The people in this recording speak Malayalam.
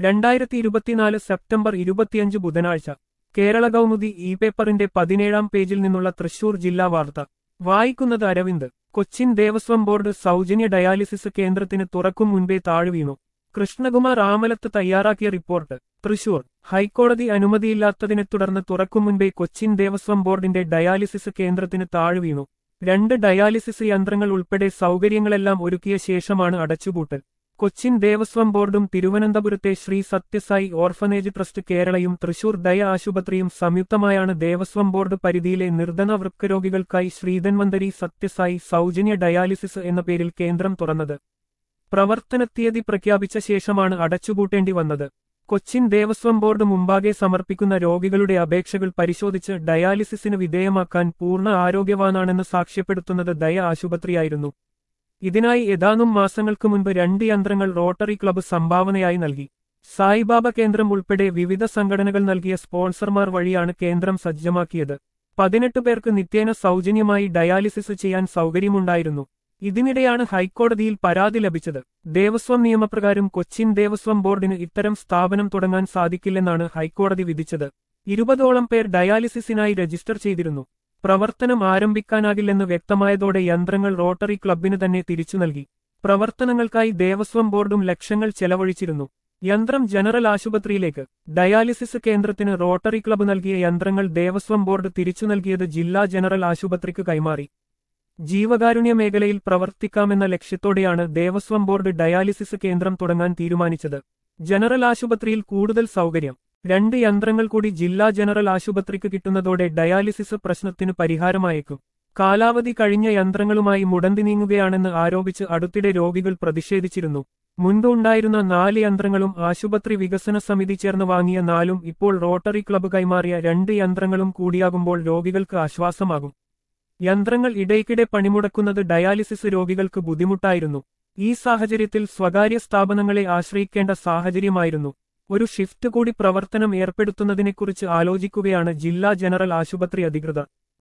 രണ്ടായിരത്തി ഇരുപത്തിനാല് സെപ്റ്റംബർ ഇരുപത്തിയഞ്ച് ബുധനാഴ്ച കേരള കൗമുദി ഇ പേപ്പറിന്റെ പതിനേഴാം പേജിൽ നിന്നുള്ള തൃശൂർ ജില്ലാ വാർത്ത വായിക്കുന്നത് അരവിന്ദ് കൊച്ചിൻ ദേവസ്വം ബോർഡ് സൗജന്യ ഡയാലിസിസ് കേന്ദ്രത്തിന് തുറക്കും മുൻപേ താഴ്വീണു കൃഷ്ണകുമാർ ആമലത്ത് തയ്യാറാക്കിയ റിപ്പോർട്ട് തൃശൂർ ഹൈക്കോടതി അനുമതിയില്ലാത്തതിനെ തുടർന്ന് തുറക്കും മുൻപേ കൊച്ചിൻ ദേവസ്വം ബോർഡിന്റെ ഡയാലിസിസ് കേന്ദ്രത്തിന് താഴ്വീണു രണ്ട് ഡയാലിസിസ് യന്ത്രങ്ങൾ ഉൾപ്പെടെ സൗകര്യങ്ങളെല്ലാം ഒരുക്കിയ ശേഷമാണ് അടച്ചുപൂട്ടൽ കൊച്ചിൻ ദേവസ്വം ബോർഡും തിരുവനന്തപുരത്തെ ശ്രീ സത്യസായി ഓർഫനേജ് ട്രസ്റ്റ് കേരളയും തൃശൂർ ദയ ആശുപത്രിയും സംയുക്തമായാണ് ദേവസ്വം ബോർഡ് പരിധിയിലെ നിർധന വൃക്കരോഗികൾക്കായി ശ്രീധന്വന്തരി സത്യസായി സൗജന്യ ഡയാലിസിസ് എന്ന പേരിൽ കേന്ദ്രം തുറന്നത് പ്രവർത്തനത്തീയതി പ്രഖ്യാപിച്ച ശേഷമാണ് അടച്ചുപൂട്ടേണ്ടി വന്നത് കൊച്ചിൻ ദേവസ്വം ബോർഡ് മുമ്പാകെ സമർപ്പിക്കുന്ന രോഗികളുടെ അപേക്ഷകൾ പരിശോധിച്ച് ഡയാലിസിസിന് വിധേയമാക്കാൻ പൂർണ്ണ ആരോഗ്യവാനാണെന്ന് സാക്ഷ്യപ്പെടുത്തുന്നത് ദയ ആശുപത്രിയായിരുന്നു ഇതിനായി ഏതാനും മാസങ്ങൾക്ക് മുൻപ് രണ്ട് യന്ത്രങ്ങൾ റോട്ടറി ക്ലബ്ബ് സംഭാവനയായി നൽകി സായിബാബ കേന്ദ്രം ഉൾപ്പെടെ വിവിധ സംഘടനകൾ നൽകിയ സ്പോൺസർമാർ വഴിയാണ് കേന്ദ്രം സജ്ജമാക്കിയത് പതിനെട്ട് പേർക്ക് നിത്യേന സൗജന്യമായി ഡയാലിസിസ് ചെയ്യാൻ സൗകര്യമുണ്ടായിരുന്നു ഇതിനിടെയാണ് ഹൈക്കോടതിയിൽ പരാതി ലഭിച്ചത് ദേവസ്വം നിയമപ്രകാരം കൊച്ചിൻ ദേവസ്വം ബോർഡിന് ഇത്തരം സ്ഥാപനം തുടങ്ങാൻ സാധിക്കില്ലെന്നാണ് ഹൈക്കോടതി വിധിച്ചത് ഇരുപതോളം പേർ ഡയാലിസിസിനായി രജിസ്റ്റർ ചെയ്തിരുന്നു പ്രവർത്തനം ആരംഭിക്കാനാകില്ലെന്ന് വ്യക്തമായതോടെ യന്ത്രങ്ങൾ റോട്ടറി ക്ലബിന് തന്നെ തിരിച്ചു നൽകി പ്രവർത്തനങ്ങൾക്കായി ദേവസ്വം ബോർഡും ലക്ഷങ്ങൾ ചെലവഴിച്ചിരുന്നു യന്ത്രം ജനറൽ ആശുപത്രിയിലേക്ക് ഡയാലിസിസ് കേന്ദ്രത്തിന് റോട്ടറി ക്ലബ്ബ് നൽകിയ യന്ത്രങ്ങൾ ദേവസ്വം ബോർഡ് തിരിച്ചു നൽകിയത് ജില്ലാ ജനറൽ ആശുപത്രിക്ക് കൈമാറി ജീവകാരുണ്യ മേഖലയിൽ പ്രവർത്തിക്കാമെന്ന ലക്ഷ്യത്തോടെയാണ് ദേവസ്വം ബോർഡ് ഡയാലിസിസ് കേന്ദ്രം തുടങ്ങാൻ തീരുമാനിച്ചത് ജനറൽ ആശുപത്രിയിൽ കൂടുതൽ സൗകര്യം രണ്ട് യന്ത്രങ്ങൾ കൂടി ജില്ലാ ജനറൽ ആശുപത്രിക്ക് കിട്ടുന്നതോടെ ഡയാലിസിസ് പ്രശ്നത്തിന് പരിഹാരമായേക്കും കാലാവധി കഴിഞ്ഞ യന്ത്രങ്ങളുമായി മുടന്തി നീങ്ങുകയാണെന്ന് ആരോപിച്ച് അടുത്തിടെ രോഗികൾ പ്രതിഷേധിച്ചിരുന്നു മുൻപ് ഉണ്ടായിരുന്ന നാല് യന്ത്രങ്ങളും ആശുപത്രി വികസന സമിതി ചേർന്ന് വാങ്ങിയ നാലും ഇപ്പോൾ റോട്ടറി ക്ലബ്ബ് കൈമാറിയ രണ്ട് യന്ത്രങ്ങളും കൂടിയാകുമ്പോൾ രോഗികൾക്ക് ആശ്വാസമാകും യന്ത്രങ്ങൾ ഇടയ്ക്കിടെ പണിമുടക്കുന്നത് ഡയാലിസിസ് രോഗികൾക്ക് ബുദ്ധിമുട്ടായിരുന്നു ഈ സാഹചര്യത്തിൽ സ്വകാര്യ സ്ഥാപനങ്ങളെ ആശ്രയിക്കേണ്ട സാഹചര്യമായിരുന്നു ഒരു ഷിഫ്റ്റ് കൂടി പ്രവർത്തനം ഏർപ്പെടുത്തുന്നതിനെക്കുറിച്ച് ആലോചിക്കുകയാണ് ജില്ലാ ജനറൽ ആശുപത്രി അധികൃതർ